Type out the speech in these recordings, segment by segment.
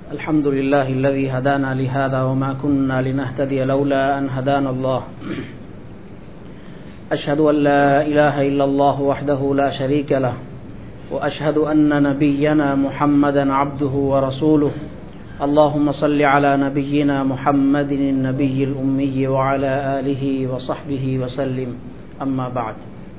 الحمد لله الذي هدانا لهذا وما كنا لنهتدي لولا أن هدانا الله أشهد أن لا إله إلا الله وحده لا شريك له وأشهد أن نبينا محمدا عبده ورسوله اللهم صل على نبينا محمد النبي الأمي وعلى آله وصحبه وسلم أما بعد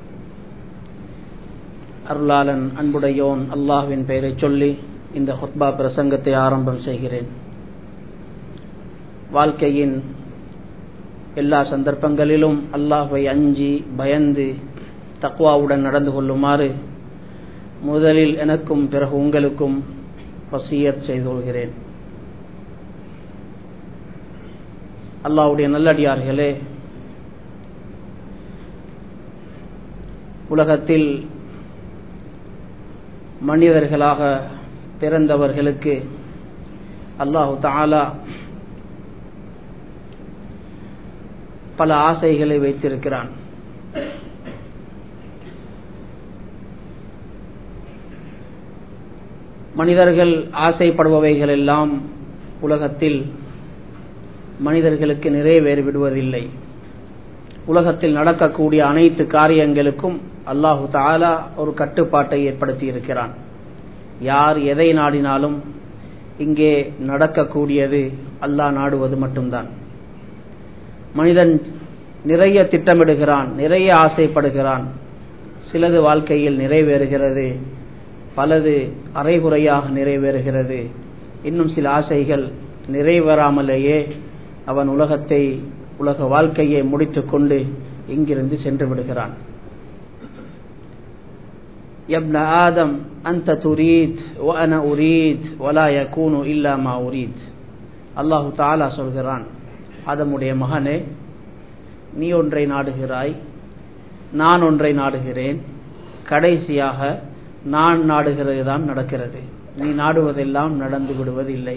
அருளாளன் அன்புடையோன் அல்லாஹ்வின் பெயரை சொல்லி இந்த ஹுத்பா பிரசங்கத்தை ஆரம்பம் செய்கிறேன் வாழ்க்கையின் எல்லா சந்தர்ப்பங்களிலும் அல்லாஹ்வை அஞ்சி பயந்து தக்வாவுடன் நடந்து கொள்ளுமாறு முதலில் எனக்கும் பிறகு உங்களுக்கும் வசியத் செய்து கொள்கிறேன் அல்லாஹ்வுடைய நல்லடியார்களே உலகத்தில் மனிதர்களாக பிறந்தவர்களுக்கு அல்லாஹு தாலா பல ஆசைகளை வைத்திருக்கிறான் மனிதர்கள் ஆசைப்படுபவைகள் எல்லாம் உலகத்தில் மனிதர்களுக்கு நிறைவேறி விடுவதில்லை உலகத்தில் நடக்கக்கூடிய அனைத்து காரியங்களுக்கும் அல்லாஹு தாலா ஒரு கட்டுப்பாட்டை ஏற்படுத்தி இருக்கிறான் யார் எதை நாடினாலும் இங்கே நடக்கக்கூடியது அல்லாஹ் நாடுவது மட்டும்தான் மனிதன் நிறைய திட்டமிடுகிறான் நிறைய ஆசைப்படுகிறான் சிலது வாழ்க்கையில் நிறைவேறுகிறது பலது அரைகுறையாக நிறைவேறுகிறது இன்னும் சில ஆசைகள் நிறைவேறாமலேயே அவன் உலகத்தை உலக வாழ்க்கையை முடித்துக்கொண்டு இங்கிருந்து சென்று விடுகிறான் ابن آدم أنت تريد وأنا أريد ولا يكون إلا ما أريد அல்லாஹு தாலா சொல்கிறான் அதமுடைய மகனே நீ ஒன்றை நாடுகிறாய் நான் ஒன்றை நாடுகிறேன் கடைசியாக நான் நாடுகிறது தான் நடக்கிறது நீ நாடுவதெல்லாம் நடந்து விடுவதில்லை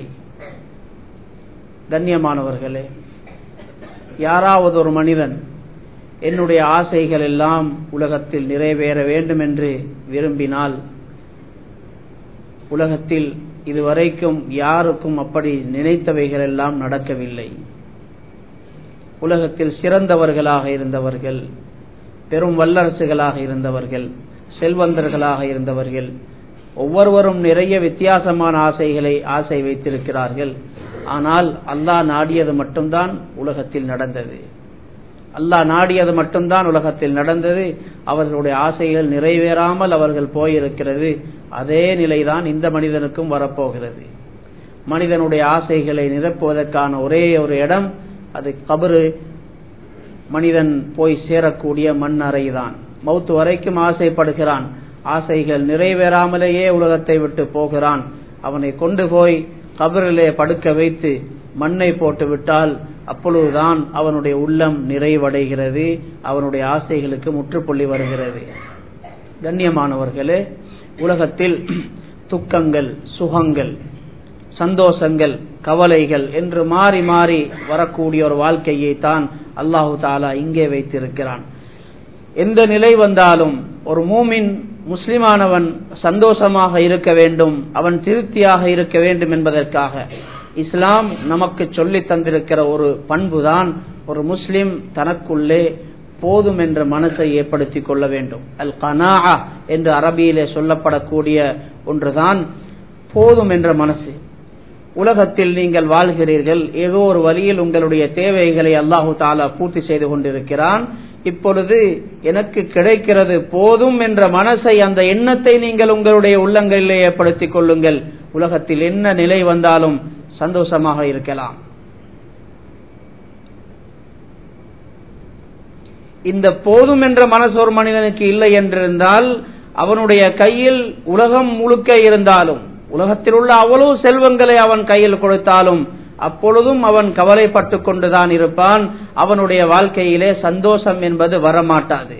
கண்ணியமானவர்களே யாராவது ஒரு மனிதன் என்னுடைய ஆசைகள் எல்லாம் உலகத்தில் நிறைவேற வேண்டும் என்று விரும்பினால் உலகத்தில் இதுவரைக்கும் யாருக்கும் அப்படி நினைத்தவைகள் எல்லாம் நடக்கவில்லை உலகத்தில் சிறந்தவர்களாக இருந்தவர்கள் பெரும் வல்லரசுகளாக இருந்தவர்கள் செல்வந்தர்களாக இருந்தவர்கள் ஒவ்வொருவரும் நிறைய வித்தியாசமான ஆசைகளை ஆசை வைத்திருக்கிறார்கள் ஆனால் அல்லாஹ் நாடியது மட்டும்தான் உலகத்தில் நடந்தது அல்லாஹ் நாடியது மட்டும்தான் உலகத்தில் நடந்தது அவர்களுடைய ஆசைகள் நிறைவேறாமல் அவர்கள் போயிருக்கிறது அதே நிலைதான் இந்த மனிதனுக்கும் வரப்போகிறது மனிதனுடைய ஆசைகளை நிரப்புவதற்கான ஒரே ஒரு இடம் அது கபரு மனிதன் போய் சேரக்கூடிய மண் அறைதான் மௌத்து வரைக்கும் ஆசைப்படுகிறான் ஆசைகள் நிறைவேறாமலேயே உலகத்தை விட்டு போகிறான் அவனை கொண்டு போய் கபரிலே படுக்க வைத்து மண்ணை போட்டு விட்டால் அப்பொழுதுதான் அவனுடைய உள்ளம் நிறைவடைகிறது அவனுடைய ஆசைகளுக்கு முற்றுப்புள்ளி வருகிறது கண்ணியமானவர்களே உலகத்தில் துக்கங்கள் சுகங்கள் சந்தோஷங்கள் கவலைகள் என்று மாறி மாறி வரக்கூடிய ஒரு வாழ்க்கையை தான் அல்லாஹு தாலா இங்கே வைத்திருக்கிறான் எந்த நிலை வந்தாலும் ஒரு மூமின் முஸ்லிமானவன் சந்தோஷமாக இருக்க வேண்டும் அவன் திருப்தியாக இருக்க வேண்டும் என்பதற்காக இஸ்லாம் நமக்கு சொல்லி தந்திருக்கிற ஒரு பண்புதான் ஒரு முஸ்லிம் தனக்குள்ளே போதும் என்ற மனசை ஏற்படுத்தி கொள்ள வேண்டும் அல் கனா என்று அரபியிலே சொல்லப்படக்கூடிய ஒன்றுதான் போதும் என்ற மனசு உலகத்தில் நீங்கள் வாழ்கிறீர்கள் ஏதோ ஒரு வழியில் உங்களுடைய தேவைகளை அல்லாஹு தாலா பூர்த்தி செய்து கொண்டிருக்கிறான் இப்பொழுது எனக்கு கிடைக்கிறது போதும் என்ற மனசை அந்த எண்ணத்தை நீங்கள் உங்களுடைய உள்ளங்களிலே ஏற்படுத்திக் கொள்ளுங்கள் உலகத்தில் என்ன நிலை வந்தாலும் சந்தோஷமாக இருக்கலாம் இந்த போதும் என்ற மனசு ஒரு மனிதனுக்கு இல்லை என்றிருந்தால் அவனுடைய கையில் உலகம் முழுக்க இருந்தாலும் உலகத்தில் உள்ள அவ்வளவு செல்வங்களை அவன் கையில் கொடுத்தாலும் அப்பொழுதும் அவன் கவலைப்பட்டு கொண்டுதான் இருப்பான் அவனுடைய வாழ்க்கையிலே சந்தோஷம் என்பது வரமாட்டாது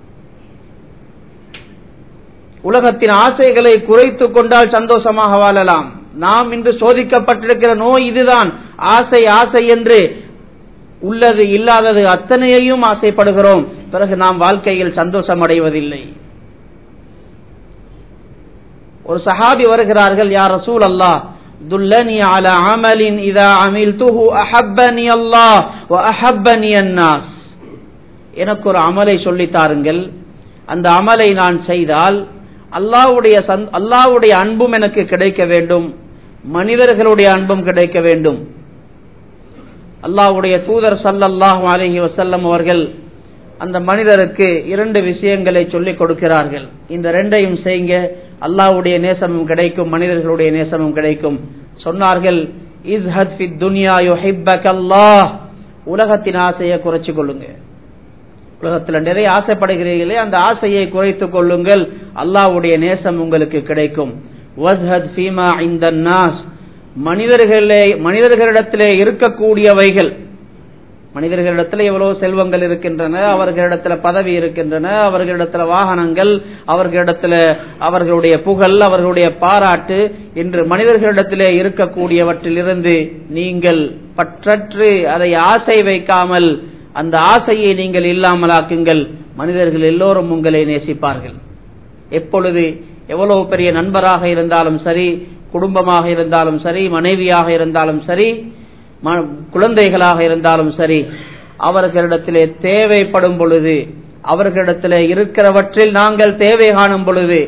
உலகத்தின் ஆசைகளை குறைத்து கொண்டால் சந்தோஷமாக வாழலாம் நாம் இன்று சோதிக்கப்பட்டிருக்கிற நோய் இதுதான் ஆசை ஆசை என்று உள்ளது இல்லாதது அத்தனையையும் ஆசைப்படுகிறோம் பிறகு நாம் வாழ்க்கையில் சந்தோஷம் அடைவதில்லை ஒரு சஹாபி வருகிறார்கள் யார் ரசூல் அல்லா துல்லனி அலா அமலின் இதா அமில்துஹு அஹப்பனி அல்லாஹ் வ அஹப்பனி அன்னாஸ் எனக்கு ஒரு அமலை சொல்லித் தாருங்கள் அந்த அமலை நான் செய்தால் அல்லாஹ்வுடைய சந்- அல்லாஹ்வுடைய அன்பும் எனக்கு கிடைக்க வேண்டும் மனிதர்களுடைய அன்பும் கிடைக்க வேண்டும் அல்லாஹ்வுடைய தூதர் ஸல்லல்லாஹு அலைஹி வஸல்லம் அவர்கள் அந்த மனிதருக்கு இரண்டு விஷயங்களை சொல்லிக் கொடுக்கிறார்கள் இந்த ரெண்டையும் செய்யுங்க அல்லாஹ்வுடைய நேசமும் கிடைக்கும் மனிதர்களுடைய நேசமும் கிடைக்கும் சொன்னார்கள் இஸ்ஹத் ஃபித் துன்யா யுஹிப்பக்கல்லாஹ் உலகத்தின் ஆசையை குறைச்சு கொள்ளுங்க உலகத்தில் நிறைய ஆசைப்படுகிறீர்களே அந்த ஆசையை குறைத்துக் கொள்ளுங்கள் அல்லாஹ்வுடைய நேசம் உங்களுக்கு கிடைக்கும் வஸ்ஹத் ஃபீமா இந்தன் நாஸ் மனிதர்களே மனிதர்களிடத்திலே இருக்கக்கூடியவைகள் மனிதர்களிடத்தில் எவ்வளவு செல்வங்கள் இருக்கின்றன அவர்களிடத்துல பதவி இருக்கின்றன அவர்களிடத்துல வாகனங்கள் அவர்களிடத்துல அவர்களுடைய புகழ் அவர்களுடைய பாராட்டு இன்று மனிதர்களிடத்திலே இருக்கக்கூடியவற்றிலிருந்து நீங்கள் பற்றற்று அதை ஆசை வைக்காமல் அந்த ஆசையை நீங்கள் இல்லாமலாக்குங்கள் மனிதர்கள் எல்லோரும் உங்களை நேசிப்பார்கள் எப்பொழுது எவ்வளவு பெரிய நண்பராக இருந்தாலும் சரி குடும்பமாக இருந்தாலும் சரி மனைவியாக இருந்தாலும் சரி ம- குழந்தைகளாக இருந்தாலும் சரி அவர்களிடத்திலே தேவைப்படும் பொழுது அவர்களிடத்திலே இருக்கிறவற்றில் நாங்கள் தேவை காணும் பொழுது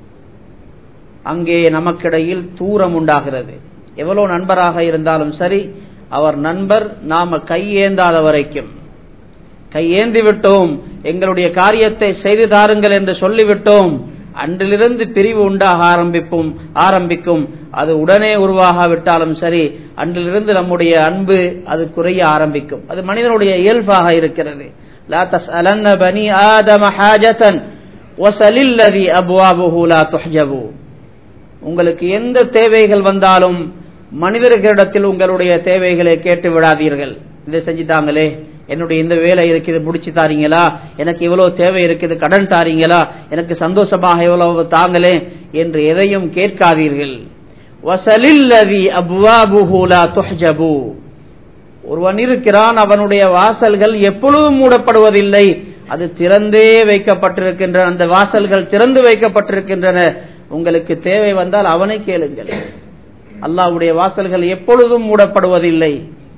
அங்கே நமக்கிடையில் தூரம் உண்டாகிறது எவ்வளவு நண்பராக இருந்தாலும் சரி அவர் நண்பர் நாம கையேந்தாத வரைக்கும் கையேந்தி விட்டோம் எங்களுடைய காரியத்தை செய்து தாருங்கள் என்று சொல்லிவிட்டோம் அன்றிலிருந்து பிரிவு உண்டாக ஆரம்பிப்போம் ஆரம்பிக்கும் அது உடனே உருவாகாவிட்டாலும் சரி அன்றிலிருந்து நம்முடைய அன்பு அது குறைய ஆரம்பிக்கும் அது மனிதனுடைய இயல்பாக இருக்கிறது லா தஸ்அலன்ன பனி ஆதம ஹாஜதன் வஸலில்லதி அப்வாபுஹு லா துஹ்ஜபு உங்களுக்கு எந்த தேவைகள் வந்தாலும் மனிதர்களிடத்தில் உங்களுடைய தேவைகளை கேட்டு விடாதீர்கள் இதை செஞ்சுட்டாங்களே என்னுடைய இந்த வேலை இருக்குது முடிச்சு தாரீங்களா எனக்கு இவ்வளவு தேவை இருக்குது கடன் தாரீங்களா எனக்கு சந்தோஷமாக இவ்வளவு தாங்களே என்று எதையும் கேட்காதீர்கள் வசலில்லதி அப்வாபுஹு லா துஹ்ஜபு ஒருவன் இருக்கிறான் அவனுடைய வாசல்கள் எப்பொழுதும் மூடப்படுவதில்லை அது திறந்தே வைக்கப்பட்டிருக்கின்றன அந்த வாசல்கள் திறந்து வைக்கப்பட்டிருக்கின்றன உங்களுக்கு தேவை வந்தால் அவனை கேளுங்கள் அல்லாஹ்வுடைய வாசல்கள் எப்பொழுதும் மூடப்படுவதில்லை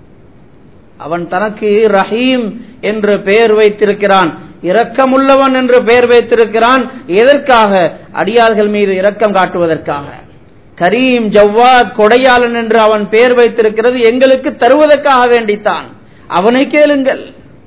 அவன் தனக்கு ரஹீம் என்று பெயர் வைத்திருக்கிறான் இரக்கமுள்ளவன் என்று பெயர் வைத்திருக்கிறான் எதற்காக அடியார்கள் மீது இரக்கம் காட்டுவதற்காக கரீம் ஜவ்வாத் கொடையாளன் என்று அவன் பெயர் வைத்திருக்கிறது எங்களுக்கு தருவதற்காக வேண்டித்தான் அவனை கேளுங்கள்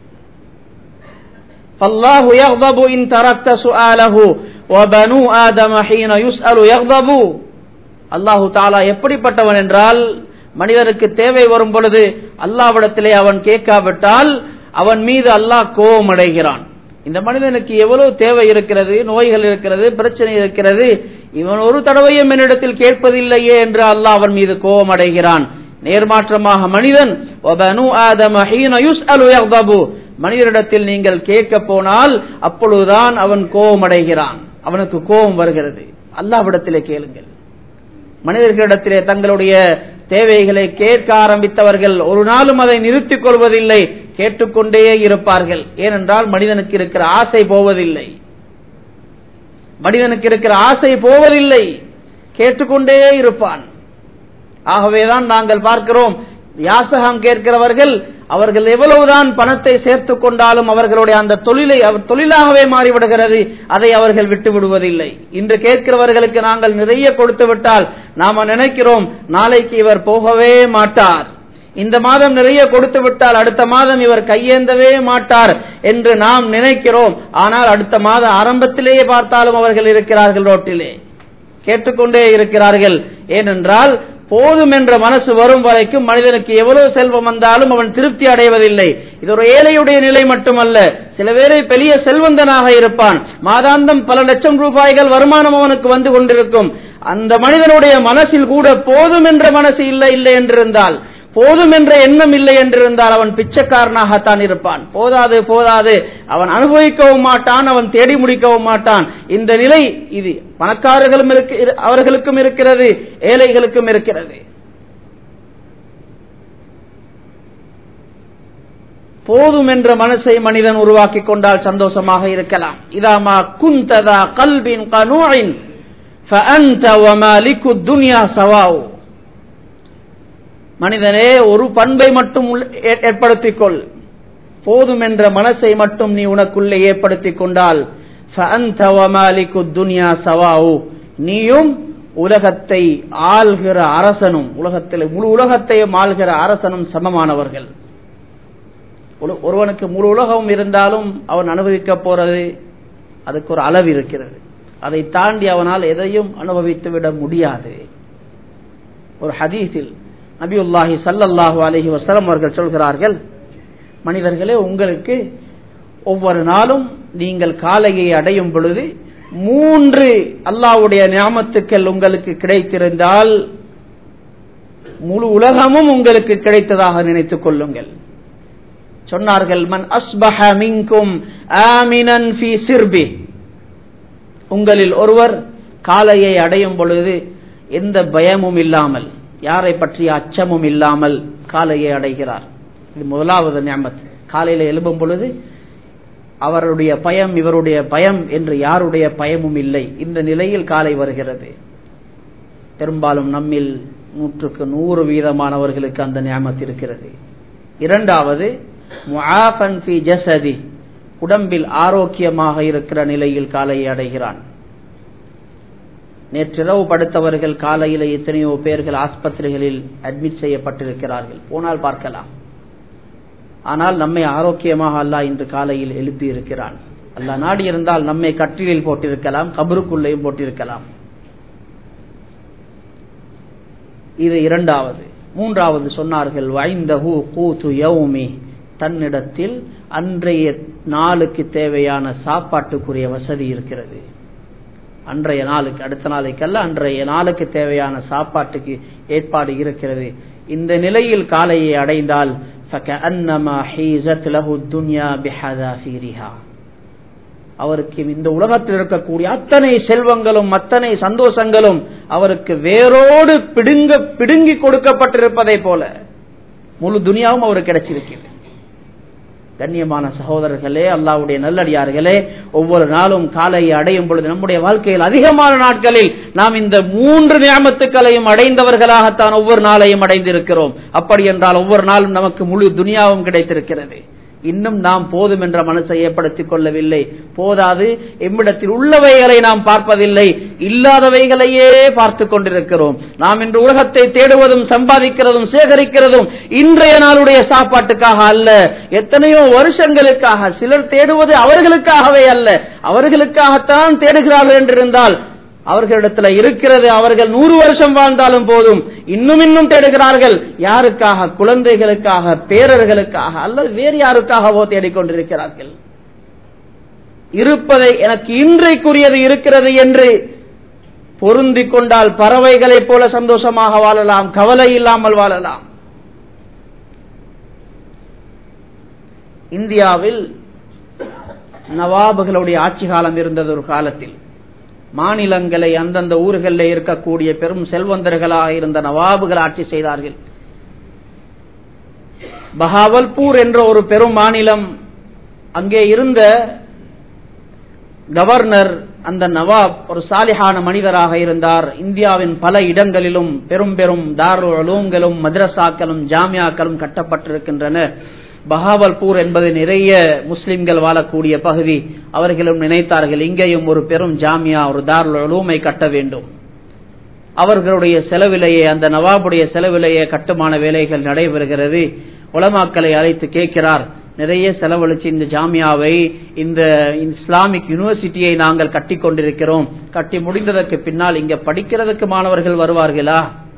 فالله يغضب إن تركت سؤاله وبنو آدم حين يسأل يغضب அல்லாஹு தாலா எப்படிப்பட்டவன் என்றால் மனிதனுக்கு தேவை வரும் பொழுது அல்லாவிடத்திலே அவன் கேட்காவிட்டால் அவன் மீது அல்லாஹ் கோபம் அடைகிறான் இந்த மனிதனுக்கு எவ்வளவு தேவை இருக்கிறது நோய்கள் இருக்கிறது பிரச்சனை இருக்கிறது இவன் ஒரு தடவையும் என்னிடத்தில் கேட்பதில்லையே என்று அல்லாஹ் அவன் மீது கோபம் அடைகிறான் நேர்மாற்றமாக மனிதன் وَبَنُو آدَمَ حِينَ يُسْأَلُ يَغْضَبُ மனிதரிடத்தில் நீங்கள் கேட்க போனால் அப்பொழுதுதான் அவன் கோபம் அடைகிறான் அவனுக்கு கோபம் வருகிறது அல்லாவிடத்திலே கேளுங்கள் மனிதர்களிடத்திலே தங்களுடைய தேவைகளை கேட்க ஆரம்பித்தவர்கள் ஒரு நாளும் அதை நிறுத்திக் கொள்வதில்லை கேட்டுக்கொண்டே இருப்பார்கள் ஏனென்றால் மனிதனுக்கு இருக்கிற ஆசை போவதில்லை மனிதனுக்கு இருக்கிற ஆசை போவதில்லை கேட்டுக்கொண்டே இருப்பான் ஆகவேதான் நாங்கள் பார்க்கிறோம் யாசகம் கேட்கிறவர்கள் அவர்கள் எவ்வளவுதான் பணத்தை சேர்த்து கொண்டாலும் அவர்களுடைய அந்த தொழிலை அவர் தொழிலாகவே மாறிவிடுகிறது அதை அவர்கள் விட்டு விடுவதில்லை இன்று கேட்கிறவர்களுக்கு நாங்கள் நிறைய கொடுத்து விட்டால் நாம நினைக்கிறோம் நாளைக்கு இவர் போகவே மாட்டார் இந்த மாதம் நிறைய கொடுத்து விட்டால் அடுத்த மாதம் இவர் கையேந்தவே மாட்டார் என்று நாம் நினைக்கிறோம் ஆனால் அடுத்த மாத ஆரம்பத்திலேயே பார்த்தாலும் அவர்கள் இருக்கிறார்கள் ரோட்டிலே கேட்டுக்கொண்டே இருக்கிறார்கள் ஏனென்றால் போதும் என்ற மனசு வரும் வரைக்கும் மனிதனுக்கு எவ்வளவு செல்வம் வந்தாலும் அவன் திருப்தி அடைவதில்லை இது ஒரு ஏழையுடைய நிலை மட்டுமல்ல சில பேரை பெரிய செல்வந்தனாக இருப்பான் மாதாந்தம் பல லட்சம் ரூபாய்கள் வருமானம் அவனுக்கு வந்து கொண்டிருக்கும் அந்த மனிதனுடைய மனசில் கூட போதும் என்ற மனசு இல்லை இல்லை என்றிருந்தால் போதும் என்ற எண்ணம் இல்லை என்றிருந்தால் அவன் பிச்சைக்காரனாகத்தான் இருப்பான் போதாது போதாது அவன் அனுபவிக்கவும் மாட்டான் அவன் தேடி முடிக்கவும் மாட்டான் இந்த நிலை இது பணக்காரர்களும் இருக்கு இரு- அவர்களுக்கும் இருக்கிறது ஏழைகளுக்கும் இருக்கிறது போதும் என்ற மனசை மனிதன் உருவாக்கி கொண்டால் சந்தோஷமாக இருக்கலாம் இதாமா குந்ததா கல்பின் கனூஇன் فأنت ومالك الدنيا سواء மனிதனே ஒரு பண்பை மட்டும் ஏற்படுத்திக் கொள் போதும் என்ற மனசை மட்டும் நீ உனக்குள்ளே ஏற்படுத்திக் கொண்டால் துனியா சவாவு நீயும் உலகத்தை ஆள்கிற அரசனும் உலகத்தில் முழு உலகத்தையும் ஆள்கிற அரசனும் சமமானவர்கள் ஒருவனுக்கு முழு உலகம் இருந்தாலும் அவன் அனுபவிக்க போறது அதுக்கு ஒரு அளவு இருக்கிறது அதை தாண்டி அவனால் எதையும் அனுபவித்து விட முடியாது ஒரு ஹதீஸில் நபியுல்லாஹி சல்லல்லாஹு அலஹி வசலம் அவர்கள் சொல்கிறார்கள் மனிதர்களே உங்களுக்கு ஒவ்வொரு நாளும் நீங்கள் காலையை அடையும் பொழுது மூன்று அல்லாவுடைய ஞாபத்துக்கள் உங்களுக்கு கிடைத்திருந்தால் முழு உலகமும் உங்களுக்கு கிடைத்ததாக நினைத்துக் கொள்ளுங்கள் சொன்னார்கள் மன் அஸ்பஹ மின்கும் ஆமினன் ஃபி சிர்பி உங்களில் ஒருவர் காலையை அடையும் பொழுது எந்த பயமும் இல்லாமல் யாரை பற்றிய அச்சமும் இல்லாமல் காலையை அடைகிறார் இது முதலாவது ஞாபத் காலையில எழும்பும் பொழுது அவருடைய பயம் இவருடைய பயம் என்று யாருடைய பயமும் இல்லை இந்த நிலையில் காலை வருகிறது பெரும்பாலும் நம்மில் நூற்றுக்கு நூறு வீதமானவர்களுக்கு அந்த ஞாபகத் இருக்கிறது இரண்டாவது ஜசதி உடம்பில் ஆரோக்கியமாக இருக்கிற நிலையில் காலையை அடைகிறான் நேற்றிரவு படுத்தவர்கள் காலையில் எத்தனையோ பேர்கள் ஆஸ்பத்திரிகளில் அட்மிட் செய்யப்பட்டிருக்கிறார்கள் போனால் பார்க்கலாம் ஆனால் நம்மை ஆரோக்கியமாக அல்லாஹ் இன்று காலையில் எழுப்பி இருக்கிறான் அல்லா நாடி இருந்தால் நம்மை கட்டிலில் போட்டிருக்கலாம் கபருக்குள்ளேயும் போட்டிருக்கலாம் இது இரண்டாவது மூன்றாவது சொன்னார்கள் வைந்தஹு கூத்து யௌமி தன்னிடத்தில் அன்றைய நாளுக்கு தேவையான சாப்பாட்டுக்குரிய வசதி இருக்கிறது அன்றைய நாளுக்கு அடுத்த நாளைக்கல்ல அன்றைய நாளுக்கு தேவையான சாப்பாட்டுக்கு ஏற்பாடு இருக்கிறது இந்த நிலையில் காலையை அடைந்தால் அவருக்கு இந்த உலகத்தில் இருக்கக்கூடிய அத்தனை செல்வங்களும் அத்தனை சந்தோஷங்களும் அவருக்கு வேரோடு பிடுங்க பிடுங்கி கொடுக்கப்பட்டிருப்பதை போல முழு துனியாவும் அவருக்கு கிடைச்சிருக்கிறது கண்ணியமான சகோதரர்களே அல்லாவுடைய நல்லடியார்களே ஒவ்வொரு நாளும் காலையை அடையும் பொழுது நம்முடைய வாழ்க்கையில் அதிகமான நாட்களில் நாம் இந்த மூன்று நியமத்துக்களையும் அடைந்தவர்களாகத்தான் ஒவ்வொரு நாளையும் அடைந்திருக்கிறோம் அப்படி என்றால் ஒவ்வொரு நாளும் நமக்கு முழு துனியாவும் கிடைத்திருக்கிறது இன்னும் நாம் போதும் என்ற மனசை ஏற்படுத்திக் கொள்ளவில்லை போதாது எம்மிடத்தில் உள்ளவைகளை நாம் பார்ப்பதில்லை இல்லாதவைகளையே பார்த்து கொண்டிருக்கிறோம் நாம் இன்று உலகத்தை தேடுவதும் சம்பாதிக்கிறதும் சேகரிக்கிறதும் இன்றைய நாளுடைய சாப்பாட்டுக்காக அல்ல எத்தனையோ வருஷங்களுக்காக சிலர் தேடுவது அவர்களுக்காகவே அல்ல அவர்களுக்காகத்தான் தேடுகிறார்கள் என்றிருந்தால் அவர்களிடத்தில் இருக்கிறது அவர்கள் நூறு வருஷம் வாழ்ந்தாலும் போதும் இன்னும் இன்னும் தேடுகிறார்கள் யாருக்காக குழந்தைகளுக்காக பேரர்களுக்காக அல்லது வேறு யாருக்காகவோ தேடிக்கொண்டிருக்கிறார்கள் இருப்பதை எனக்கு இன்றைக்குரியது இருக்கிறது என்று பொருந்திக் கொண்டால் பறவைகளைப் போல சந்தோஷமாக வாழலாம் கவலை இல்லாமல் வாழலாம் இந்தியாவில் நவாபுகளுடைய ஆட்சி காலம் இருந்தது ஒரு காலத்தில் மாநிலங்களை அந்தந்த ஊர்களில் இருக்கக்கூடிய பெரும் செல்வந்தர்களாக இருந்த நவாபுகள் ஆட்சி செய்தார்கள் பஹாவல்பூர் என்ற ஒரு பெரும் மாநிலம் அங்கே இருந்த கவர்னர் அந்த நவாப் ஒரு சாலிஹான மனிதராக இருந்தார் இந்தியாவின் பல இடங்களிலும் பெரும் பெரும் தாருலூங்களும் மദ്രസാக்களும் ஜாமியாக்களும் கட்டப்பட்டிருக்கின்றன பஹாவல்பூர் என்பது நிறைய முஸ்லிம்கள் வாழக்கூடிய பகுதி அவர்களும் நினைத்தார்கள் இங்கேயும் ஒரு பெரும் ஜாமியா ஒரு தாருலூமை கட்ட வேண்டும் அவர்களுடைய செலவிலேயே அந்த நவாபுடைய செலவிலேயே கட்டுமான வேலைகள் நடைபெறுகிறது உலமாக்களை அழைத்து கேட்கிறார் நிறைய செலவழிச்சு இந்த ஜாமியாவை இந்த இஸ்லாமிக் யூனிவர்சிட்டியை நாங்கள் கட்டி கொண்டிருக்கிறோம் கட்டி முடிந்ததற்கு பின்னால் இங்க படிக்கிறதுக்கு மாணவர்கள் வருவார்களா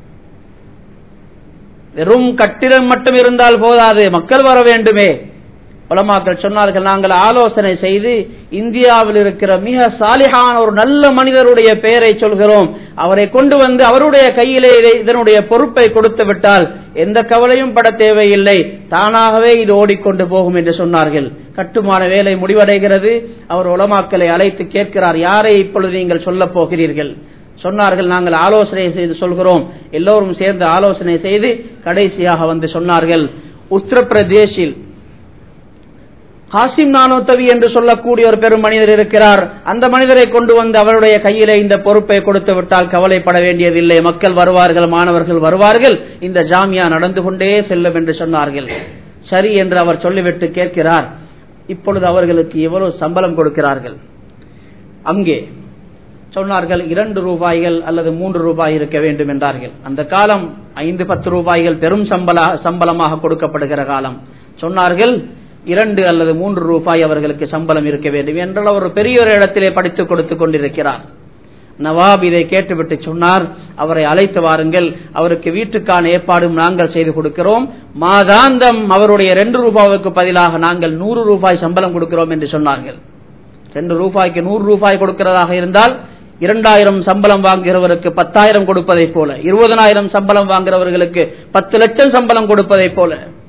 வெறும் கட்டிடம் மட்டும் இருந்தால் போதாது மக்கள் வர வேண்டுமே உலமாக்கள் சொன்னார்கள் நாங்கள் ஆலோசனை செய்து இந்தியாவில் இருக்கிற மிக சாலிகான ஒரு நல்ல மனிதருடைய பெயரை சொல்கிறோம் அவரை கொண்டு வந்து அவருடைய கையிலே இதனுடைய பொறுப்பை கொடுத்து விட்டால் எந்த கவலையும் பட தேவையில்லை தானாகவே இது ஓடிக்கொண்டு போகும் என்று சொன்னார்கள் கட்டுமான வேலை முடிவடைகிறது அவர் உலமாக்களை அழைத்து கேட்கிறார் யாரை இப்பொழுது நீங்கள் சொல்ல போகிறீர்கள் சொன்னார்கள் நாங்கள் ஆலோசனை செய்து சொல்கிறோம் எல்லோரும் சேர்ந்து ஆலோசனை செய்து கடைசியாக வந்து சொன்னார்கள் உத்தரப்பிரதேசில் காசிம் நானோத்தவி என்று சொல்லக்கூடிய ஒரு பெரும் மனிதர் இருக்கிறார் அந்த மனிதரை கொண்டு வந்து அவருடைய கையிலே இந்த பொறுப்பை கொடுத்து விட்டால் கவலைப்பட வேண்டியதில்லை மக்கள் வருவார்கள் மாணவர்கள் வருவார்கள் இந்த ஜாமியா நடந்து கொண்டே செல்லும் என்று சொன்னார்கள் சரி என்று அவர் சொல்லிவிட்டு கேட்கிறார் இப்பொழுது அவர்களுக்கு எவ்வளவு சம்பளம் கொடுக்கிறார்கள் அங்கே சொன்னார்கள் இரண்டு ரூபாய்கள் அல்லது மூன்று ரூபாய் இருக்க வேண்டும் என்றார்கள் அந்த காலம் ஐந்து பத்து ரூபாய்கள் பெரும் சம்பள சம்பளமாக கொடுக்கப்படுகிற காலம் சொன்னார்கள் இரண்டு அல்லது மூன்று ரூபாய் அவர்களுக்கு சம்பளம் இருக்க வேண்டும் என்றால் ஒரு பெரிய ஒரு இடத்திலே படித்துக் கொடுத்துக் கொண்டிருக்கிறார் நவாப் இதை கேட்டுவிட்டு சொன்னார் அவரை அழைத்து வாருங்கள் அவருக்கு வீட்டுக்கான ஏற்பாடும் நாங்கள் செய்து கொடுக்கிறோம் மாதாந்தம் அவருடைய ரெண்டு ரூபாய்க்கு பதிலாக நாங்கள் நூறு ரூபாய் சம்பளம் கொடுக்கிறோம் என்று சொன்னார்கள் ரெண்டு ரூபாய்க்கு நூறு ரூபாய் கொடுக்கிறதாக இருந்தால் இரண்டாயிரம் சம்பளம் வாங்குகிறவருக்கு பத்தாயிரம் கொடுப்பதை போல இருபதனாயிரம் சம்பளம் வாங்குகிறவர்களுக்கு பத்து லட்சம் சம்பளம் கொடுப்பதை போல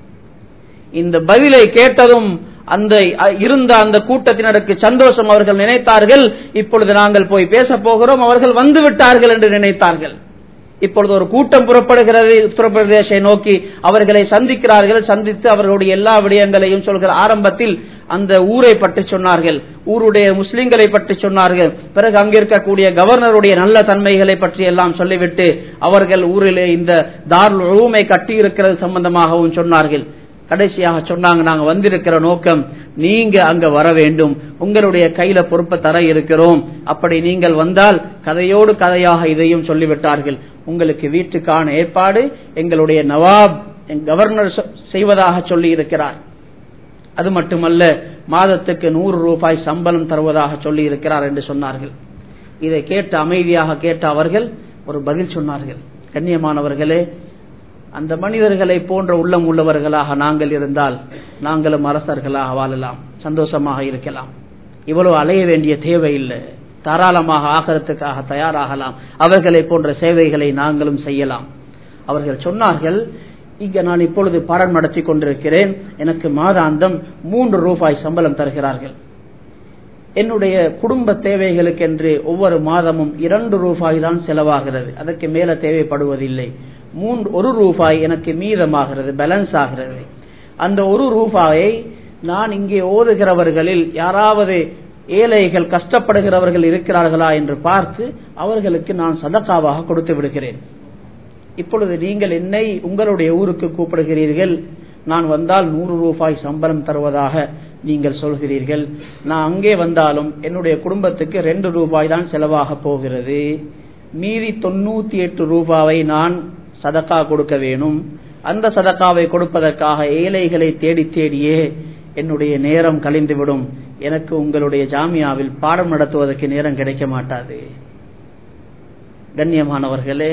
இந்த பதிலை கேட்டதும் அந்த இருந்த அந்த கூட்டத்தினருக்கு சந்தோஷம் அவர்கள் நினைத்தார்கள் இப்பொழுது நாங்கள் போய் பேச போகிறோம் அவர்கள் வந்து விட்டார்கள் என்று நினைத்தார்கள் இப்பொழுது ஒரு கூட்டம் புறப்படுகிறது உத்தரப்பிரதேசை நோக்கி அவர்களை சந்திக்கிறார்கள் சந்தித்து அவர்களுடைய எல்லா விடயங்களையும் சொல்கிற ஆரம்பத்தில் அந்த ஊரை பற்றி சொன்னார்கள் ஊருடைய முஸ்லிம்களை பற்றி சொன்னார்கள் பிறகு அங்கிருக்கக்கூடிய கவர்னருடைய நல்ல தன்மைகளை பற்றி எல்லாம் சொல்லிவிட்டு அவர்கள் ஊரிலே இந்த தார் ரூமை கட்டி இருக்கிறது சம்பந்தமாகவும் சொன்னார்கள் கடைசியாக சொன்னாங்க நாங்க வந்திருக்கிற நோக்கம் நீங்க அங்க வர வேண்டும் உங்களுடைய கையில பொறுப்பை தர இருக்கிறோம் அப்படி நீங்கள் வந்தால் கதையோடு கதையாக இதையும் சொல்லிவிட்டார்கள் உங்களுக்கு வீட்டுக்கான ஏற்பாடு எங்களுடைய நவாப் கவர்னர் செய்வதாக சொல்லி இருக்கிறார் அது மட்டுமல்ல மாதத்துக்கு நூறு ரூபாய் சம்பளம் தருவதாக சொல்லி இருக்கிறார் என்று சொன்னார்கள் இதை கேட்டு அமைதியாக கேட்ட அவர்கள் ஒரு பதில் சொன்னார்கள் கண்ணியமானவர்களே அந்த மனிதர்களை போன்ற உள்ளம் உள்ளவர்களாக நாங்கள் இருந்தால் நாங்களும் அரசர்களாக வாழலாம் சந்தோஷமாக இருக்கலாம் இவ்வளவு அலைய வேண்டிய தேவையில்லை தாராளமாக ஆகிறதுக்காக தயாராகலாம் அவர்களை போன்ற சேவைகளை நாங்களும் செய்யலாம் அவர்கள் சொன்னார்கள் இங்க நான் இப்பொழுது பாடம் நடத்தி கொண்டிருக்கிறேன் எனக்கு மாதாந்தம் மூன்று ரூபாய் சம்பளம் தருகிறார்கள் என்னுடைய குடும்ப தேவைகளுக்கென்று ஒவ்வொரு மாதமும் இரண்டு ரூபாய் தான் செலவாகிறது அதற்கு மேல தேவைப்படுவதில்லை மூன்று ஒரு ரூபாய் எனக்கு மீதமாகிறது பேலன்ஸ் ஆகிறது அந்த ஒரு ரூபாயை நான் இங்கே ஓதுகிறவர்களில் யாராவது ஏழைகள் கஷ்டப்படுகிறவர்கள் இருக்கிறார்களா என்று பார்த்து அவர்களுக்கு நான் சதக்காவாக கொடுத்து விடுகிறேன் இப்பொழுது நீங்கள் என்னை உங்களுடைய ஊருக்கு கூப்பிடுகிறீர்கள் நான் வந்தால் நூறு ரூபாய் சம்பளம் தருவதாக நீங்கள் சொல்கிறீர்கள் நான் அங்கே வந்தாலும் என்னுடைய குடும்பத்துக்கு ரெண்டு ரூபாய் தான் செலவாக போகிறது மீதி தொண்ணூத்தி எட்டு ரூபாவை நான் சதக்கா கொடுக்க வேணும் அந்த சதக்காவை கொடுப்பதற்காக ஏழைகளை தேடி தேடியே என்னுடைய நேரம் கழிந்துவிடும் எனக்கு உங்களுடைய ஜாமியாவில் பாடம் நடத்துவதற்கு நேரம் கிடைக்க மாட்டாது கண்ணியமானவர்களே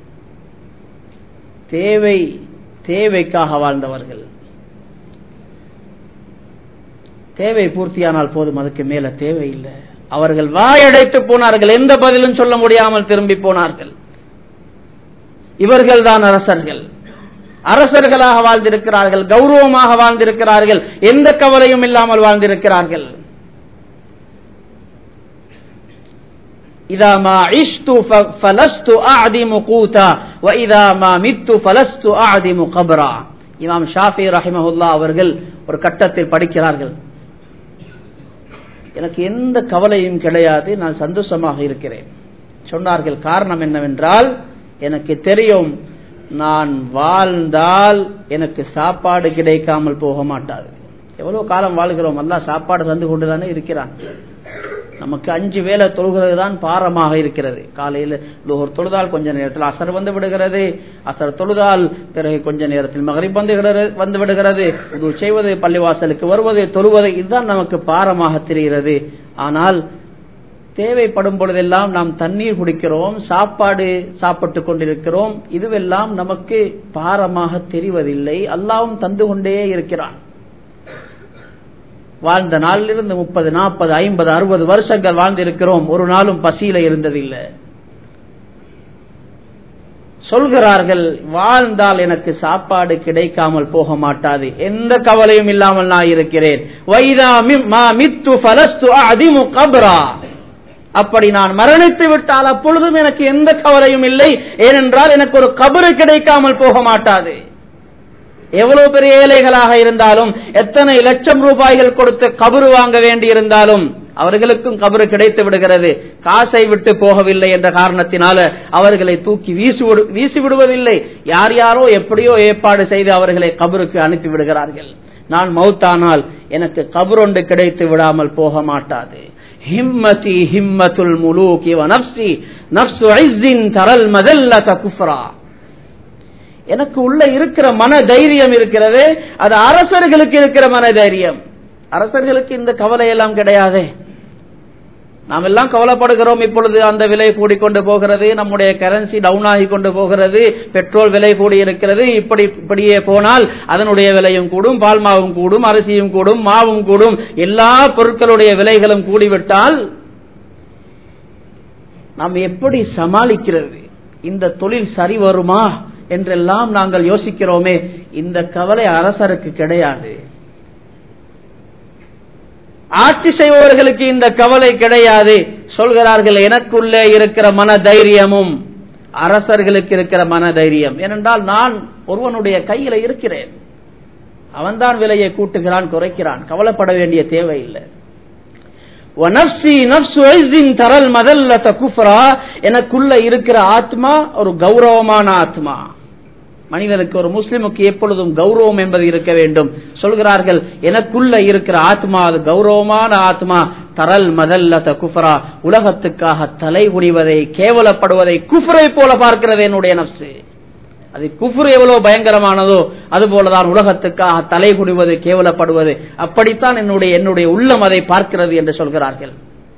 தேவை தேவைக்காக வாழ்ந்தவர்கள் தேவை பூர்த்தியானால் போதும் அதுக்கு மேல தேவையில்லை அவர்கள் வாயடைத்து போனார்கள் எந்த பதிலும் சொல்ல முடியாமல் திரும்பி போனார்கள் இவர்கள் தான் அரசர்கள் அரசர்களாக வாழ்ந்திருக்கிறார்கள் கௌரவமாக வாழ்ந்திருக்கிறார்கள் எந்த கவலையும் இல்லாமல் வாழ்ந்திருக்கிறார்கள் إذا ما عشت فلست أعدم قوتا وإذا ما مت فلست أعدم قبرا இமாம் ஷாஃபி ரஹிமஹுல்லா அவர்கள் ஒரு கட்டத்தில் படிக்கிறார்கள் எனக்கு எந்த கவலையும் கிடையாது நான் சந்தோஷமாக இருக்கிறேன் சொன்னார்கள் காரணம் என்னவென்றால் எனக்கு தெரியும் நான் வாழ்ந்தால் எனக்கு சாப்பாடு கிடைக்காமல் போக மாட்டாது எவ்வளவு காலம் வாழ்கிறோம் அல்ல சாப்பாடு தந்து கொண்டுதானே இருக்கிறான் நமக்கு அஞ்சு வேலை தொழுகிறது தான் பாரமாக இருக்கிறது காலையில் ஒரு தொழுதால் கொஞ்ச நேரத்தில் அசர் வந்து விடுகிறது அசர் தொழுதால் பிறகு கொஞ்ச நேரத்தில் மகரிப் வந்து வந்து விடுகிறது இது செய்வது பள்ளிவாசலுக்கு வருவது தொழுவது இதுதான் நமக்கு பாரமாக தெரிகிறது ஆனால் தேவைப்படும் பொழுதெல்லாம் நாம் தண்ணீர் குடிக்கிறோம் சாப்பாடு சாப்பிட்டு கொண்டிருக்கிறோம் இதுவெல்லாம் நமக்கு பாரமாக தெரிவதில்லை அல்லாவும் தந்து கொண்டே இருக்கிறான் வாழ்ந்த நாளிலிருந்து முப்பது நாற்பது ஐம்பது அறுபது வருஷங்கள் வாழ்ந்திருக்கிறோம் ஒரு நாளும் பசியில இருந்ததில்லை சொல்கிறார்கள் வாழ்ந்தால் எனக்கு சாப்பாடு கிடைக்காமல் போக மாட்டாது எந்த கவலையும் இல்லாமல் நான் இருக்கிறேன் அப்படி நான் மரணித்து விட்டால் அப்பொழுதும் எனக்கு எந்த கவலையும் இல்லை ஏனென்றால் எனக்கு ஒரு கபரு கிடைக்காமல் போக மாட்டாது எவ்வளவு பெரிய ஏழைகளாக இருந்தாலும் எத்தனை லட்சம் ரூபாய்கள் கொடுத்து கபரு வாங்க வேண்டி இருந்தாலும் அவர்களுக்கும் கபரு கிடைத்து விடுகிறது காசை விட்டு போகவில்லை என்ற காரணத்தினால அவர்களை தூக்கி வீசி விடு- வீசி விடுவதில்லை யார் யாரோ எப்படியோ ஏற்பாடு செய்து அவர்களை கபருக்கு அனுப்பி விடுகிறார்கள் நான் மௌத்தானால் எனக்கு கபரொண்டு கிடைத்து விடாமல் போக மாட்டாது ஹிம்மதி ஹிம்மத்துல் முலூகி வ நப்சி நப்சு ஐஸின் தரல் மதல்லத குஃப்ரா எனக்கு உள்ள இருக்கிற மன தைரியம் இருக்கிறது அது அரசர்களுக்கு இருக்கிற மன தைரியம் அரசர்களுக்கு இந்த கவலை எல்லாம் கிடையாதே நாம் எல்லாம் கவலைப்படுகிறோம் இப்பொழுது அந்த விலை கூடிக்கொண்டு போகிறது நம்முடைய கரன்சி டவுன் ஆகி கொண்டு போகிறது பெட்ரோல் விலை கூடி இருக்கிறது இப்படி இப்படியே போனால் அதனுடைய விலையும் கூடும் பால்மாவும் கூடும் அரிசியும் கூடும் மாவும் கூடும் எல்லா பொருட்களுடைய விலைகளும் கூடிவிட்டால் நாம் எப்படி சமாளிக்கிறது இந்த தொழில் சரி வருமா என்றெல்லாம் நாங்கள் யோசிக்கிறோமே இந்த கவலை அரசருக்கு கிடையாது ஆட்சி செய்பவர்களுக்கு இந்த கவலை கிடையாது சொல்கிறார்கள் எனக்குள்ளே இருக்கிற மன தைரியமும் அரசர்களுக்கு இருக்கிற மன தைரியம் ஏனென்றால் நான் ஒருவனுடைய கையில இருக்கிறேன் அவன்தான் விலையை கூட்டுகிறான் குறைக்கிறான் கவலைப்பட வேண்டிய தேவையில்லை வனப்சி நப்சு ஐஸின் தரல் மதல்லத குஃப்ரா எனக்குள்ள இருக்கிற ஆத்மா ஒரு கௌரவமான ஆத்மா மனிதனுக்கு ஒரு முஸ்லிமுக்கு எப்பொழுதும் கௌரவம் என்பது இருக்க வேண்டும் சொல்கிறார்கள் எனக்குள்ள இருக்கிற ஆத்மா அது கௌரவமான ஆத்மா தரல் மதல்லத குஃப்ரா உலகத்துக்காக தலை குனிவதை கேவலப்படுவதை குஃப்ரை போல பார்க்கிறது என்னுடைய நப்சு அது குஃபுர் எவ்வளவு பயங்கரமானதோ அதுபோலதான் உலகத்துக்காக தலை குடிவது கேவலப்படுவது அப்படித்தான் என்னுடைய என்னுடைய உள்ளம் அதை பார்க்கிறது என்று சொல்கிறார்கள்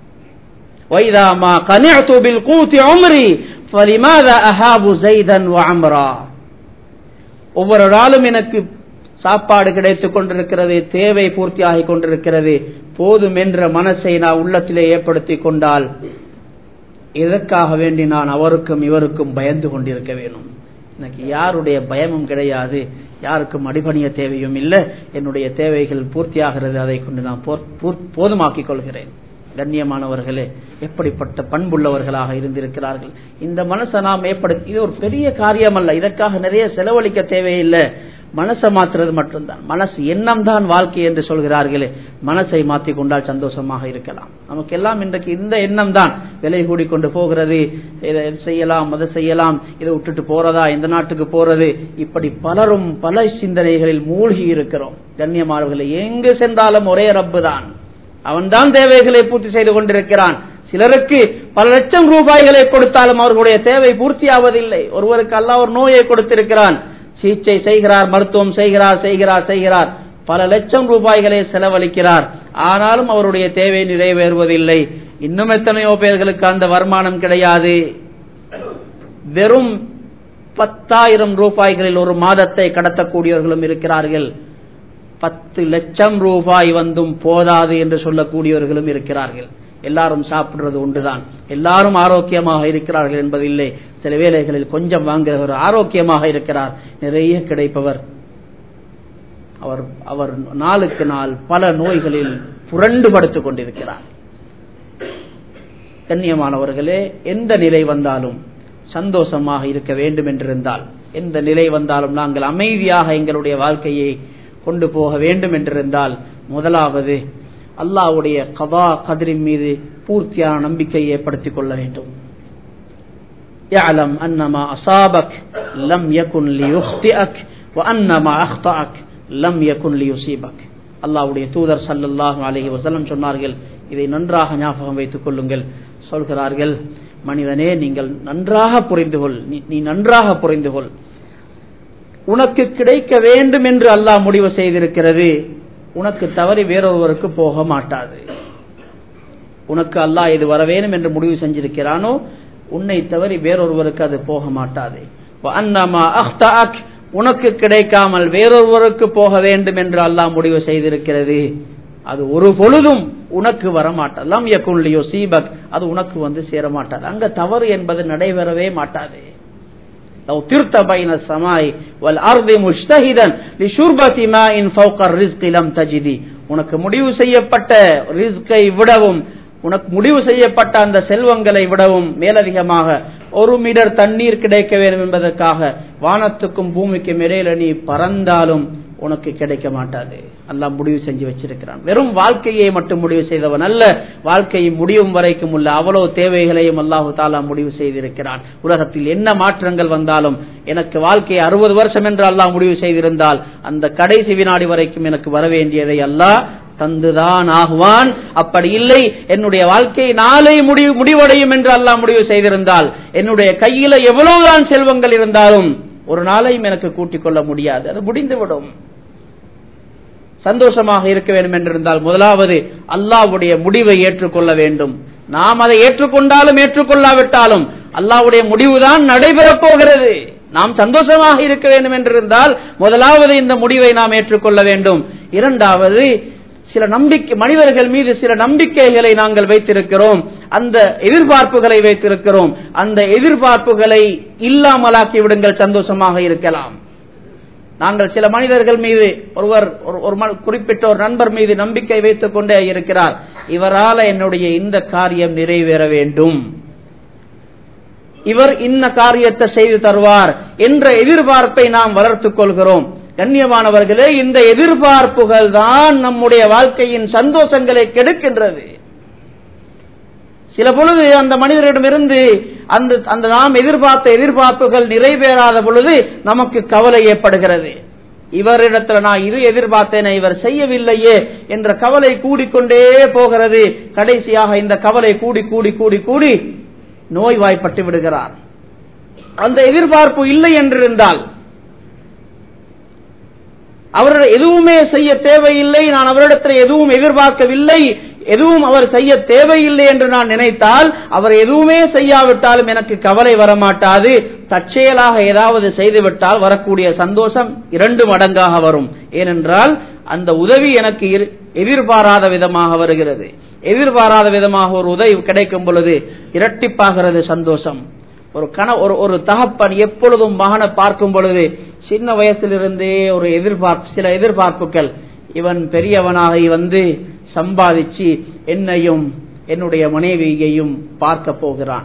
வைதாமா கனிஅத்து பில் கூத்தி உம்ரி ஃபலிமாதா அஹாபு ஸைதன் வ அம்ரா ஒவ்வொரு நாளும் எனக்கு சாப்பாடு கிடைத்துக் கொண்டிருக்கிறது தேவை பூர்த்தியாகி கொண்டிருக்கிறது போதும் என்ற மனசை நான் உள்ளத்திலே ஏற்படுத்திக் கொண்டால் இதற்காக வேண்டி நான் அவருக்கும் இவருக்கும் பயந்து கொண்டிருக்க வேணும் எனக்கு யாருடைய பயமும் கிடையாது யாருக்கும் அடிபணிய தேவையும் இல்லை என்னுடைய தேவைகள் பூர்த்தியாகிறது அதை கொண்டு நான் போர்- பூர்- போதுமாக்கிக் கொள்கிறேன் கண்ணியமானவர்களே எப்படிப்பட்ட பண்புள்ளவர்களாக இருந்திருக்கிறார்கள் இந்த மனசை நாம் ஏற்படுத்தி இது ஒரு பெரிய காரியம் அல்ல இதற்காக நிறைய செலவழிக்க தேவையில்லை மனசை மாத்துறது மட்டும்தான் மனசு எண்ணம் தான் வாழ்க்கை என்று சொல்கிறார்களே மனசை மாற்றிக் கொண்டால் சந்தோஷமாக இருக்கலாம் நமக்கு எல்லாம் இன்றைக்கு இந்த எண்ணம் தான் விலை கூடிக்கொண்டு போகிறது இதை செய்யலாம் அதை செய்யலாம் இதை விட்டுட்டு போறதா எந்த நாட்டுக்கு போறது இப்படி பலரும் பல சிந்தனைகளில் மூழ்கி இருக்கிறோம் கண்ணியமானவர்களை எங்கு சென்றாலும் ஒரே ரப்பு தான் அவன்தான் தேவைகளை பூர்த்தி செய்து கொண்டிருக்கிறான் சிலருக்கு பல லட்சம் ரூபாய்களை கொடுத்தாலும் அவர்களுடைய தேவை பூர்த்தியாவதில்லை ஒருவருக்கு அல்லாஹ் ஒரு நோயை கொடுத்திருக்கிறான் சிகிச்சை செய்கிறார் மருத்துவம் செய்கிறார் செய்கிறார் செய்கிறார் பல லட்சம் ரூபாய்களை செலவழிக்கிறார் ஆனாலும் அவருடைய தேவை நிறைவேறுவதில்லை இன்னும் எத்தனையோ பேர்களுக்கு அந்த வருமானம் கிடையாது வெறும் பத்தாயிரம் ரூபாய்களில் ஒரு மாதத்தை கடத்தக்கூடியவர்களும் இருக்கிறார்கள் பத்து லட்சம் ரூபாய் வந்தும் போதாது என்று சொல்லக்கூடியவர்களும் இருக்கிறார்கள் எல்லாரும் சாப்பிடுறது ஒன்றுதான் எல்லாரும் ஆரோக்கியமாக இருக்கிறார்கள் என்பதில்லை சில வேளைகளில் கொஞ்சம் வாங்குகிறவர் ஆரோக்கியமாக இருக்கிறார் நிறைய கிடைப்பவர் அவர் அவர் நாளுக்கு நாள் பல நோய்களில் புரண்டு படுத்துக் கொண்டிருக்கிறார் கண்ணியமானவர்களே எந்த நிலை வந்தாலும் சந்தோஷமாக இருக்க வேண்டும் என்றிருந்தால் எந்த நிலை வந்தாலும் நாங்கள் அமைதியாக எங்களுடைய வாழ்க்கையை கொண்டு போக வேண்டும் என்றிருந்தால் முதலாவது அல்லாஹ்வுடைய கதா கதிரின் மீது பூர்த்தியான நம்பிக்கையை ஏற்படுத்திக் கொள்ள வேண்டும் يعلم أن ما أصابك لم يكن ليخطئك وأن ما أخطأك لم يكن ليصيبك அல்லாஹ்வுடைய தூதர் ஸல்லல்லாஹு அலைஹி வஸல்லம் சொன்னார்கள் இதை நன்றாக ஞாபகம் வைத்துக் கொள்ளுங்கள் சொல்கிறார்கள் மனிதனே நீங்கள் நன்றாக புரிந்து கொள் நீ- நீ நன்றாக புரிந்து கொள் உனக்கு கிடைக்க வேண்டும் என்று அல்லாஹ் முடிவு செய்திருக்கிறது உனக்கு தவறி வேறொருவருக்கு போக மாட்டாது உனக்கு அல்லாஹ் இது வர வேணும் என்று முடிவு செஞ்சிருக்கிறானோ உன்னை தவறி வேறொருவருக்கு அது போக மாட்டாது வஅன்னமா அஹ்தஅக், உனக்கு கிடைக்காமல் வேறொருவருக்கு போக வேண்டும் என்று அல்லாஹ் முடிவு செய்திருக்கிறது அது ஒரு பொழுதும் உனக்கு வரமாட்டாது லம் யகுன் லியுசீபக் அது உனக்கு வந்து சேர மாட்டாது அங்க தவறு என்பது நடைபெறவே மாட்டாது لو طرت بين السماء والارض مجتهدا لشربة ماء فوق الرزق لم تجدي உனக்கு முடிவு செய்யப்பட்ட ரிஸ்கை விடவும் உனக்கு முடிவு செய்யப்பட்ட அந்த செல்வங்களை விடவும் மேலதிகமாக ஒரு மீட்டர் தண்ணீர் கிடைக்க வேண்டும் என்பதற்காக வானத்துக்கும் பூமிக்கும் இடையில நீ பறந்தாலும் உனக்கு கிடைக்க மாட்டாது அல்லாஹ் முடிவு செஞ்சு வச்சிருக்கிறான் வெறும் வாழ்க்கையை மட்டும் முடிவு செய்தவன் அல்ல வாழ்க்கையை முடியும் வரைக்கும் உள்ள அவ்வளவு தேவைகளையும் அல்லாஹு தாலா முடிவு செய்திருக்கிறான் உலகத்தில் என்ன மாற்றங்கள் வந்தாலும் எனக்கு வாழ்க்கை அறுபது வருஷம் என்று அல்லாஹ் முடிவு செய்திருந்தால் அந்த கடைசி வினாடி வரைக்கும் எனக்கு வர வேண்டியதை அல்லாஹ் தந்துதான் ஆகுவான் அப்படி இல்லை என்னுடைய வாழ்க்கை நாளை முடிவு முடிவடையும் என்று அல்லாஹ் முடிவு செய்திருந்தால் என்னுடைய கையில எவ்வளவுதான் செல்வங்கள் இருந்தாலும் ஒரு நாளையும் எனக்கு கூட்டிக் கொள்ள முடியாது அது முடிந்துவிடும் சந்தோஷமாக இருக்க வேண்டும் என்றிருந்தால் முதலாவது அல்லாவுடைய முடிவை ஏற்றுக்கொள்ள வேண்டும் நாம் அதை ஏற்றுக்கொண்டாலும் ஏற்றுக்கொள்ளாவிட்டாலும் அல்லாவுடைய முடிவுதான் நடைபெறப் போகிறது நாம் சந்தோஷமாக இருக்க வேண்டும் என்றிருந்தால் முதலாவது இந்த முடிவை நாம் ஏற்றுக்கொள்ள வேண்டும் இரண்டாவது சில நம்பிக்கை மனிதர்கள் மீது சில நம்பிக்கைகளை நாங்கள் வைத்திருக்கிறோம் அந்த எதிர்பார்ப்புகளை வைத்திருக்கிறோம் அந்த எதிர்பார்ப்புகளை இல்லாமலாக்கி விடுங்கள் சந்தோஷமாக இருக்கலாம் நாங்கள் சில மனிதர்கள் மீது ஒருவர் ஒரு குறிப்பிட்ட ஒரு நண்பர் மீது நம்பிக்கை வைத்துக் கொண்டே இருக்கிறார் இவரால என்னுடைய இந்த காரியம் நிறைவேற வேண்டும் இவர் இன்ன காரியத்தை செய்து தருவார் என்ற எதிர்பார்ப்பை நாம் வளர்த்துக் கொள்கிறோம் கண்ணியமானவர்களே இந்த எதிர்பார்ப்புகள் தான் நம்முடைய வாழ்க்கையின் சந்தோஷங்களை கெடுக்கின்றது சில பொழுது அந்த மனிதரிடமிருந்து அந்த அந்த நாம் எதிர்பார்த்த எதிர்பார்ப்புகள் நிறைவேறாத பொழுது நமக்கு கவலை ஏற்படுகிறது இவரிடத்துல நான் இது எதிர்பார்த்தேனே இவர் செய்யவில்லையே என்ற கவலை கூடிக்கொண்டே போகிறது கடைசியாக இந்த கவலை கூடி கூடி கூடி கூடி நோய்வாய்ப்பட்டு விடுகிறார் அந்த எதிர்பார்ப்பு இல்லை என்றிருந்தால் அவர் எதுவுமே செய்ய தேவையில்லை நான் அவரிடத்தில் எதுவும் எதிர்பார்க்கவில்லை எதுவும் அவர் செய்ய தேவையில்லை என்று நான் நினைத்தால் அவர் எதுவுமே செய்யாவிட்டாலும் எனக்கு கவலை வரமாட்டாது தற்செயலாக ஏதாவது செய்துவிட்டால் வரக்கூடிய சந்தோஷம் இரண்டு மடங்காக வரும் ஏனென்றால் அந்த உதவி எனக்கு எதிர்பாராத விதமாக வருகிறது எதிர்பாராத விதமாக ஒரு உதவி கிடைக்கும் பொழுது இரட்டிப்பாகிறது சந்தோஷம் ஒரு கன ஒரு ஒரு தகப்பன் எப்பொழுதும் மகனை பார்க்கும் பொழுது சின்ன வயசிலிருந்தே ஒரு எதிர்பார்ப்பு சில எதிர்பார்ப்புகள் இவன் பெரியவனாக வந்து சம்பாதிச்சு என்னையும் என்னுடைய மனைவியையும் பார்க்க போகிறான்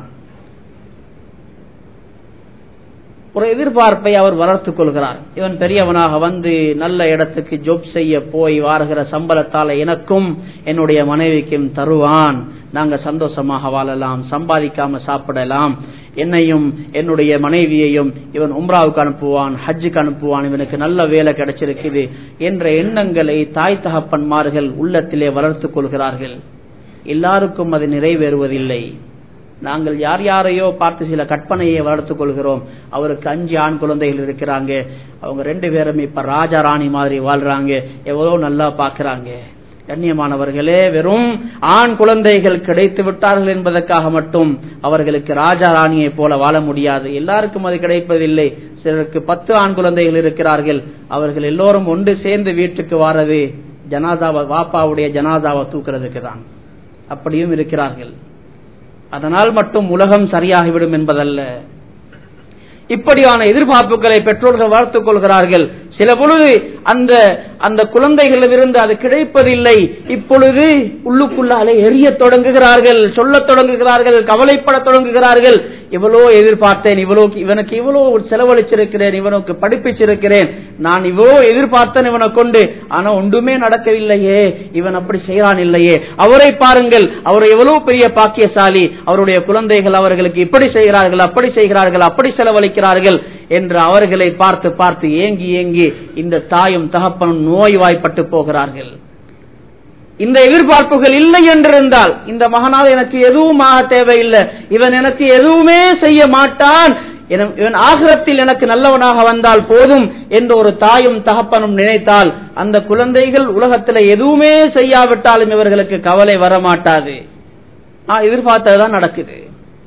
ஒரு எதிர்பார்ப்பை அவர் வளர்த்துக் கொள்கிறார் இவன் பெரியவனாக வந்து நல்ல இடத்துக்கு ஜொப் செய்ய போய் வாருகிற சம்பளத்தால எனக்கும் என்னுடைய மனைவிக்கும் தருவான் நாங்க சந்தோஷமாக வாழலாம் சம்பாதிக்காம சாப்பிடலாம் என்னையும் என்னுடைய மனைவியையும் இவன் உம்ராவுக்கு அனுப்புவான் ஹஜ்ஜுக்கு அனுப்புவான் இவனுக்கு நல்ல வேலை கிடைச்சிருக்குது என்ற எண்ணங்களை தாய் தகப்பன்மார்கள் உள்ளத்திலே வளர்த்துக் கொள்கிறார்கள் எல்லாருக்கும் அது நிறைவேறுவதில்லை நாங்கள் யார் யாரையோ பார்த்து சில கற்பனையை வளர்த்துக் கொள்கிறோம் அவருக்கு அஞ்சு ஆண் குழந்தைகள் இருக்கிறாங்க அவங்க ரெண்டு பேரும் இப்ப ராஜா ராணி மாதிரி வாழ்றாங்க எவ்வளவு நல்லா பாக்குறாங்க கண்ணியமானவர்களே வெறும் ஆண் குழந்தைகள் கிடைத்து விட்டார்கள் என்பதற்காக மட்டும் அவர்களுக்கு ராஜா ராணியை போல வாழ முடியாது எல்லாருக்கும் அது கிடைப்பதில்லை சிலருக்கு பத்து ஆண் குழந்தைகள் இருக்கிறார்கள் அவர்கள் எல்லோரும் ஒன்று சேர்ந்து வீட்டுக்கு வாரது ஜனாதாவை வாப்பாவுடைய ஜனாதாவை தூக்குறதுக்கு தான் அப்படியும் இருக்கிறார்கள் அதனால் மட்டும் உலகம் சரியாகிவிடும் என்பதல்ல இப்படியான எதிர்பார்ப்புகளை பெற்றோர்கள் வளர்த்துக் கொள்கிறார்கள் சில பொழுது அந்த அந்த குழந்தைகளிலிருந்து அது கிடைப்பதில்லை இப்பொழுது உள்ளுக்குள்ளாலே எரிய தொடங்குகிறார்கள் சொல்லத் தொடங்குகிறார்கள் கவலைப்பட தொடங்குகிறார்கள் இவ்வளோ எதிர்பார்த்தேன் இவ்வளோ இவனுக்கு இவ்வளோ செலவழிச்சிருக்கிறேன் இவனுக்கு படிப்பிச்சிருக்கிறேன் நான் இவ்வளோ எதிர்பார்த்தேன் இவனை கொண்டு ஆனா ஒன்றுமே நடக்கவில்லையே இவன் அப்படி செய்யறான் இல்லையே அவரை பாருங்கள் அவர் எவ்வளவு பெரிய பாக்கியசாலி அவருடைய குழந்தைகள் அவர்களுக்கு இப்படி செய்கிறார்கள் அப்படி செய்கிறார்கள் அப்படி செலவழிக்கிறார்கள் என்று அவர்களை பார்த்து பார்த்து ஏங்கி ஏங்கி இந்த தாயும் தகப்பனும் நோய்வாய்ப்பட்டு போகிறார்கள் இந்த எதிர்பார்ப்புகள் இல்லை என்றிருந்தால் இந்த மகனால் எனக்கு எதுவும் ஆக தேவையில்லை இவன் எனக்கு எதுவுமே செய்ய மாட்டான் இவன் ஆகிரத்தில் எனக்கு நல்லவனாக வந்தால் போதும் என்று ஒரு தாயும் தகப்பனும் நினைத்தால் அந்த குழந்தைகள் உலகத்தில் எதுவுமே செய்யாவிட்டாலும் இவர்களுக்கு கவலை வரமாட்டாது நான் எதிர்பார்த்ததுதான் நடக்குது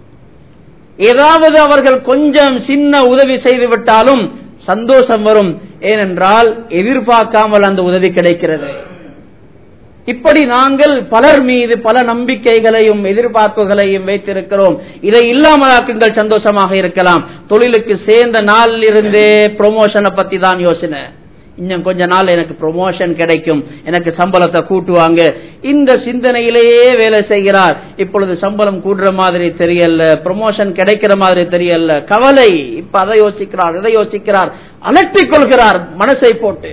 ஏதாவது அவர்கள் கொஞ்சம் சின்ன உதவி செய்து விட்டாலும் சந்தோஷம் வரும் ஏனென்றால் எதிர்பார்க்காமல் அந்த உதவி கிடைக்கிறது இப்படி நாங்கள் பலர் மீது பல நம்பிக்கைகளையும் எதிர்பார்ப்புகளையும் வைத்திருக்கிறோம் இதை இல்லாமலாக்குங்கள் சந்தோஷமாக இருக்கலாம் தொழிலுக்கு சேர்ந்த நாளில் இருந்தே ப்ரொமோஷனை பத்தி தான் யோசனை இன்னும் கொஞ்ச நாள் எனக்கு ப்ரொமோஷன் கிடைக்கும் எனக்கு சம்பளத்தை கூட்டுவாங்க இந்த சிந்தனையிலேயே வேலை செய்கிறார் இப்பொழுது சம்பளம் கூடுற மாதிரி தெரியல ப்ரொமோஷன் கிடைக்கிற மாதிரி தெரியல கவலை இப்ப அதை யோசிக்கிறார் இதை யோசிக்கிறார் அலட்டிக் கொள்கிறார் மனசை போட்டு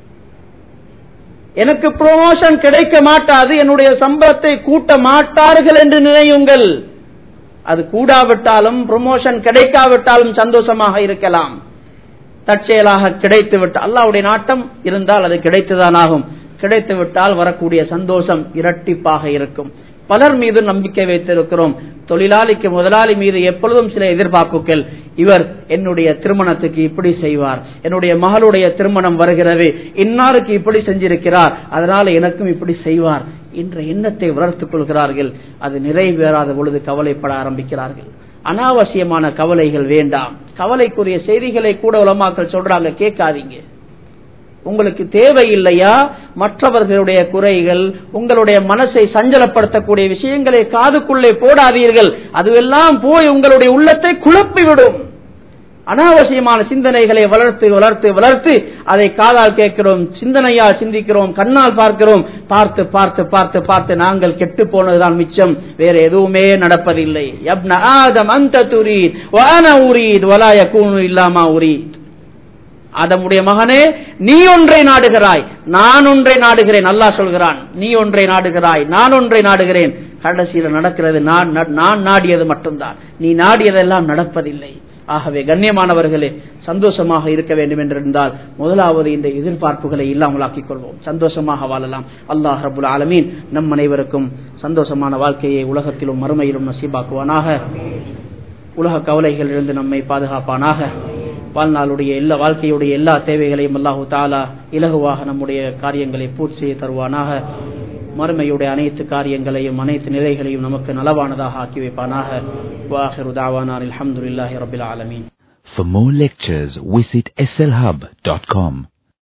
எனக்கு ப்ரொமோஷன் கிடைக்க மாட்டாது என்னுடைய சம்பளத்தை கூட்ட மாட்டார்கள் என்று நினையுங்கள் அது கூடாவிட்டாலும் ப்ரொமோஷன் கிடைக்காவிட்டாலும் சந்தோஷமாக இருக்கலாம் தற்செயலாக கிடைத்து விட்டு அல்லாவுடைய நாட்டம் இருந்தால் அது கிடைத்துதான் ஆகும் கிடைத்து விட்டால் வரக்கூடிய சந்தோஷம் இரட்டிப்பாக இருக்கும் பலர் மீது நம்பிக்கை வைத்திருக்கிறோம் தொழிலாளிக்கு முதலாளி மீது எப்பொழுதும் சில எதிர்பார்ப்புகள் இவர் என்னுடைய திருமணத்துக்கு இப்படி செய்வார் என்னுடைய மகளுடைய திருமணம் வருகிறது இன்னாருக்கு இப்படி செஞ்சிருக்கிறார் அதனால எனக்கும் இப்படி செய்வார் என்ற எண்ணத்தை வளர்த்துக் கொள்கிறார்கள் அது நிறைவேறாத பொழுது கவலைப்பட ஆரம்பிக்கிறார்கள் அனாவசியமான கவலைகள் வேண்டாம் கவலைக்குரிய செய்திகளை கூட உலமாக்கள் சொல்றாங்க கேட்காதீங்க உங்களுக்கு தேவையில்லையா மற்றவர்களுடைய குறைகள் உங்களுடைய மனசை சஞ்சலப்படுத்தக்கூடிய விஷயங்களை காதுக்குள்ளே போடாதீர்கள் அதுவெல்லாம் போய் உங்களுடைய உள்ளத்தை குழப்பிவிடும் அனாவசியமான சிந்தனைகளை வளர்த்து வளர்த்து வளர்த்து அதை காதால் கேட்கிறோம் சிந்தனையால் சிந்திக்கிறோம் கண்ணால் பார்க்கிறோம் பார்த்து பார்த்து பார்த்து பார்த்து நாங்கள் கெட்டு போனதுதான் மிச்சம் வேற எதுவுமே நடப்பதில்லை யப்ன ஆதம் அந்த துரீத் வான உரீத் வலாய கூணு இல்லாமா உரீத் அதமுடைய மகனே நீ ஒன்றை நாடுகிறாய் நான் ஒன்றை நாடுகிறேன் அல்லா சொல்கிறான் நீ ஒன்றை நாடுகிறாய் நான் ஒன்றை நாடுகிறேன் கடைசியில் நடக்கிறது நான் நான் நாடியது மட்டும்தான் நீ நாடியதெல்லாம் நடப்பதில்லை ஆகவே கண்ணியமானவர்களே சந்தோஷமாக இருக்க வேண்டும் என்றிருந்தால் முதலாவது இந்த எதிர்பார்ப்புகளை இல்லாமலாக்கிக் கொள்வோம் சந்தோஷமாக வாழலாம் அல்லாஹ் ரபுல் ஆலமீன் நம் அனைவருக்கும் சந்தோஷமான வாழ்க்கையை உலகத்திலும் மறுமையிலும் நசீபாக்குவானாக உலக கவலைகளிலிருந்து நம்மை பாதுகாப்பானாக வாழ்நாளுடைய எல்லா வாழ்க்கையுடைய எல்லா தேவைகளையும் அல்லாஹு தாலா இலகுவாக நம்முடைய காரியங்களை பூர்த்தி செய்ய தருவானாக மறுமையுடைய அனைத்து காரியங்களையும் அனைத்து நிலைகளையும் நமக்கு நலவானதாக ஆக்கி வைப்பானாக வாஹிரு தாவானார் அல்ஹம்துலில்லாஹி ரபில் ஆலமீன் For more lectures, visit slhub.com.